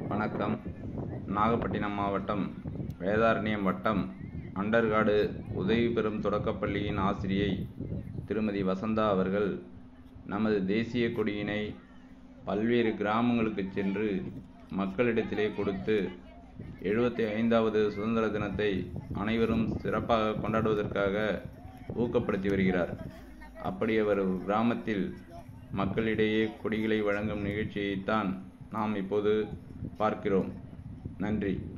வணக்கம் நாகப்பட்டினம் மாவட்டம் வேதாரண்யம் வட்டம் அண்டர்காடு உதவி பெறும் தொடக்கப்பள்ளியின் ஆசிரியை திருமதி வசந்தா அவர்கள் நமது தேசிய கொடியினை பல்வேறு கிராமங்களுக்கு சென்று மக்களிடத்திலே கொடுத்து எழுபத்தி ஐந்தாவது சுதந்திர தினத்தை அனைவரும் சிறப்பாக கொண்டாடுவதற்காக ஊக்கப்படுத்தி வருகிறார் அப்படி அவர் ஒரு கிராமத்தில் மக்களிடையே கொடிகளை வழங்கும் நிகழ்ச்சியைத்தான் நாம் இப்போது பார்க்கிறோம் நன்றி